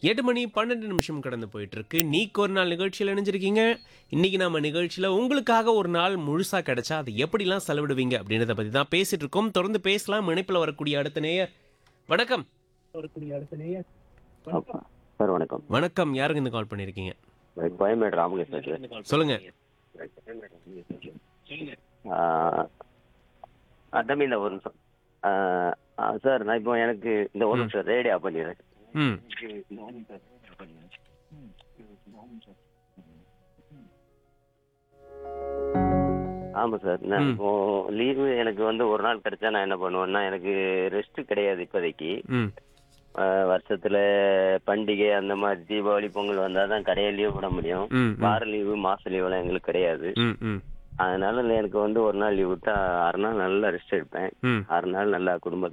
எட்டு மணி பன்னெண்டு நிமிஷம் கடந்து போயிட்டு இருக்கு நீக்கு ஒரு நாள் நிகழ்ச்சியில் இணைஞ்சிருக்கீங்க இன்னைக்கு நம்ம நிகழ்ச்சியில் உங்களுக்காக ஒரு நாள் முழுசா கிடைச்சா அதை எப்படிலாம் செலவிடுவீங்க அப்படின்றத பத்தி தான் பேசிட்டு இருக்கோம் தொடர்ந்து பேசலாம் இணைப்பில் வரக்கூடிய அடுத்த நேயர் வணக்கம் சார் வணக்கம் வணக்கம் யாருங்க இந்த கால் பண்ணியிருக்கீங்க கோயம்பேடு ராமகிருஷ்ணன் சார் சொல்லுங்க ஆஹ், ஆ, தம்பி இந்த ஒரு நிமிஷம் ஆஹ், ஆ, சார் நான் இப்போ எனக்கு இந்த ஒரு நிமிஷம் ரேடியோ ஆஃப் பண்ணிடுறேன் ம் ஆமாம் சார் நான் ம். இப்போ லீவு எனக்கு வந்து ஒரு நாள் கிடைச்சா நான் என்ன பண்ணுவேன்னா எனக்கு ரெஸ்ட் கிடையாது இப்போதைக்கு ம் ஆஹ், வருஷத்துல பண்டிகை அந்த மாதிரி தீபாவளி பொங்கல் வந்தால் தான் கடையை லீவ் விட முடியும் ம் ம், வார லீவு மாச லீவுலாம் எங்களுக்கு கிடையாது ம் ம் அதனால எனக்கு வந்து ஒரு நாள் லீவ் விட்டா ஆறு நாள் நல்லா ரெஸ்ட் எடுப்பேன் ம் ஆறு நாள் நல்லா குடும்பத்தோட